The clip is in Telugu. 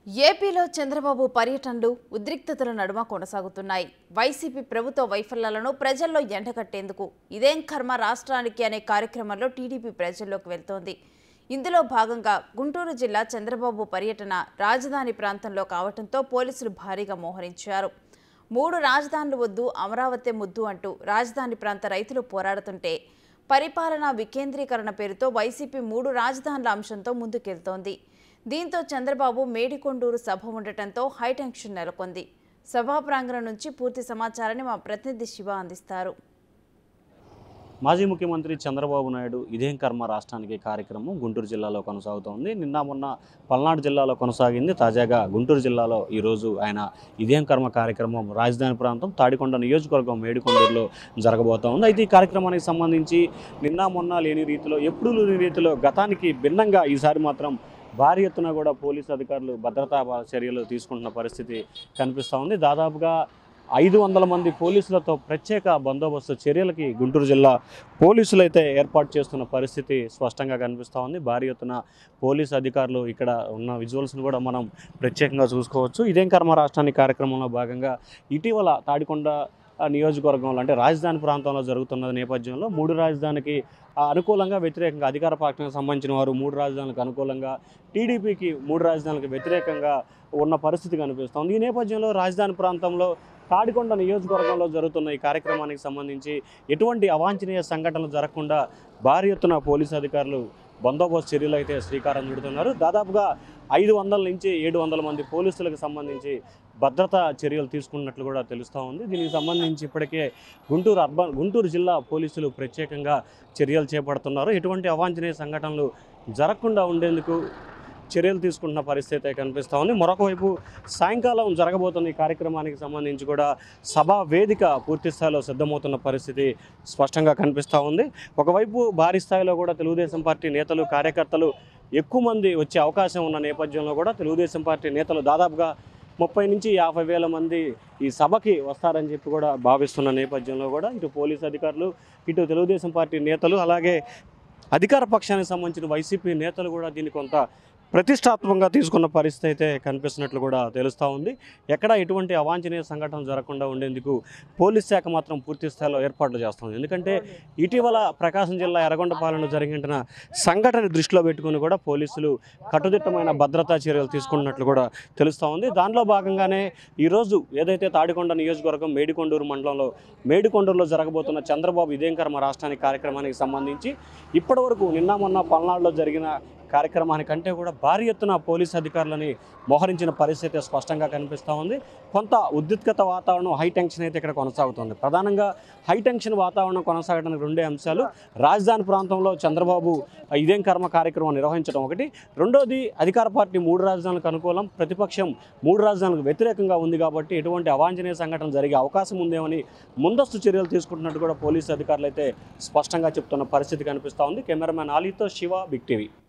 ఏపీలో చంద్రబాబు పర్యటనలు ఉద్రిక్తతల నడుమ కొనసాగుతున్నాయి వైసీపీ ప్రభుత్వ వైఫల్యాలను ప్రజల్లో ఎండగట్టేందుకు ఇదేం కర్మ రాష్ట్రానికి అనే కార్యక్రమంలో టీడీపీ ప్రజల్లోకి వెళ్తోంది ఇందులో భాగంగా గుంటూరు జిల్లా చంద్రబాబు పర్యటన రాజధాని ప్రాంతంలో కావడంతో పోలీసులు భారీగా మోహరించారు మూడు రాజధానులు వద్దు అమరావతి ముద్దు అంటూ రాజధాని ప్రాంత రైతులు పోరాడుతుంటే పరిపాలనా వికేంద్రీకరణ పేరుతో వైసీపీ మూడు రాజధానుల అంశంతో ముందుకెళ్తోంది దీంతో చంద్రబాబు మేడికొండూరు సభ ఉండటంతో హైటెన్షన్ నెలకొంది సభా ప్రాంగణం నుంచి పూర్తి సమాచారాన్ని మా ప్రతినిధి శివ అందిస్తారు మాజీ ముఖ్యమంత్రి చంద్రబాబు నాయుడు ఇదేం కర్మ రాష్ట్రానికి కార్యక్రమం గుంటూరు జిల్లాలో కొనసాగుతోంది నిన్న మొన్న పల్నాడు జిల్లాలో కొనసాగింది తాజాగా గుంటూరు జిల్లాలో ఈరోజు ఆయన ఇదేం కర్మ కార్యక్రమం రాజధాని ప్రాంతం తాడికొండ నియోజకవర్గం మేడికొండూరులో జరగబోతోంది అయితే ఈ కార్యక్రమానికి సంబంధించి నిన్న మొన్న లేని రీతిలో ఎప్పుడూ లేని రీతిలో గతానికి భిన్నంగా ఈసారి మాత్రం భారీ ఎత్తున కూడా పోలీసు అధికారులు భద్రతా చర్యలు తీసుకుంటున్న పరిస్థితి కనిపిస్తూ ఉంది దాదాపుగా ఐదు వందల మంది పోలీసులతో ప్రత్యేక బందోబస్తు చర్యలకి గుంటూరు జిల్లా పోలీసులు అయితే ఏర్పాటు చేస్తున్న పరిస్థితి స్పష్టంగా కనిపిస్తూ ఉంది భారీ ఎత్తున పోలీసు అధికారులు ఇక్కడ ఉన్న విజువల్స్ని కూడా మనం ప్రత్యేకంగా చూసుకోవచ్చు ఇదేం కర్మ రాష్ట్రాన్ని కార్యక్రమంలో భాగంగా ఇటీవల తాడికొండ ఆ, నియోజకవర్గంలో అంటే రాజధాని ప్రాంతంలో జరుగుతున్న నేపథ్యంలో మూడు రాజధానికి ఆ, అనుకూలంగా వ్యతిరేకంగా అధికార పార్టీకి సంబంధించిన వారు మూడు రాజధానులకు అనుకూలంగా టీడీపీకి మూడు రాజధానులకు వ్యతిరేకంగా ఉన్న పరిస్థితి కనిపిస్తోంది ఈ నేపథ్యంలో రాజధాని ప్రాంతంలో తాడికొండ నియోజకవర్గంలో జరుగుతున్న ఈ కార్యక్రమానికి సంబంధించి ఎటువంటి అవాంఛనీయ సంఘటనలు జరగకుండా భారీ ఎత్తున పోలీసు అధికారులు బందోబస్తు చర్యలు అయితే శ్రీకారం చుడుతున్నారు దాదాపుగా ఐదు వందల నుంచి ఏడు వందల మంది పోలీసులకు సంబంధించి భద్రతా చర్యలు తీసుకున్నట్లు కూడా తెలుస్తూ ఉంది దీనికి సంబంధించి ఇప్పటికే గుంటూరు అర్బన్ గుంటూరు జిల్లా పోలీసులు ప్రత్యేకంగా చర్యలు చేపడుతున్నారు ఎటువంటి అవాంఛనీయ సంఘటనలు జరగకుండా ఉండేందుకు చర్యలు తీసుకుంటున్న పరిస్థితి అయితే కనిపిస్తూ ఉంది మరొక వైపు సాయంకాలం జరగబోతున్న ఈ కార్యక్రమానికి సంబంధించి కూడా సభా వేదిక పూర్తి స్థాయిలో సిద్ధమవుతున్న పరిస్థితి స్పష్టంగా కనిపిస్తూ ఉంది ఒకవైపు భారీ స్థాయిలో కూడా తెలుగుదేశం పార్టీ నేతలు కార్యకర్తలు ఎక్కువ మంది వచ్చే అవకాశం ఉన్న నేపథ్యంలో కూడా తెలుగుదేశం పార్టీ నేతలు దాదాపుగా ముప్పై నుంచి యాభై వేల మంది ఈ సభకి వస్తారని చెప్పి కూడా భావిస్తున్న నేపథ్యంలో కూడా ఇటు పోలీసు అధికారులు ఇటు తెలుగుదేశం పార్టీ నేతలు అలాగే అధికార పక్షానికి సంబంధించిన వైసీపీ నేతలు కూడా దీన్ని కొంత ప్రతిష్టాత్మకంగా తీసుకున్న పరిస్థితి అయితే కనిపిస్తున్నట్లు కూడా తెలుస్తూ ఉంది ఎక్కడ ఎటువంటి అవాంఛనీయ సంఘటన జరగకుండా ఉండేందుకు పోలీస్ శాఖ మాత్రం పూర్తి స్థాయిలో ఏర్పాట్లు చేస్తుంది ఎందుకంటే ఇటీవల ప్రకాశం జిల్లా ఎర్రగొండపాలెంలో జరిగిన సంఘటన దృష్టిలో పెట్టుకుని కూడా పోలీసులు కట్టుదిట్టమైన భద్రతా చర్యలు తీసుకున్నట్లు కూడా తెలుస్తూ ఉంది దానిలో భాగంగానే ఈరోజు ఏదైతే తాడికొండ నియోజకవర్గం మేడికొండూరు మండలంలో మేడికొండూరులో జరగబోతున్న చంద్రబాబు ఇదేం కర్మ రాష్ట్రానికి కార్యక్రమానికి సంబంధించి ఇప్పటివరకు నిన్న మొన్న పల్నాడులో జరిగిన కార్యక్రమానికంటే కూడా భారీ ఎత్తున పోలీస్ అధికారులని మోహరించిన పరిస్థితి స్పష్టంగా కనిపిస్తూ ఉంది కొంత ఉద్రిక్తత వాతావరణం హై టెన్షన్ అయితే ఇక్కడ కొనసాగుతుంది ప్రధానంగా హై టెన్షన్ వాతావరణం కొనసాగడానికి రెండే అంశాలు రాజధాని ప్రాంతంలో చంద్రబాబు ఇదేం కర్మ కార్యక్రమం నిర్వహించడం ఒకటి రెండోది అధికార పార్టీ మూడు రాజధానులకు అనుకూలం ప్రతిపక్షం మూడు రాజధానులకు వ్యతిరేకంగా ఉంది కాబట్టి ఎటువంటి అవాంఛనీయ సంఘటన జరిగే అవకాశం ఉందేమని ముందస్తు చర్యలు తీసుకుంటున్నట్టు కూడా పోలీసు అధికారులు అయితే స్పష్టంగా చెప్తున్న పరిస్థితి కనిపిస్తూ ఉంది కెమెరామెన్ ఆలీతో శివ బిగ్ టీవీ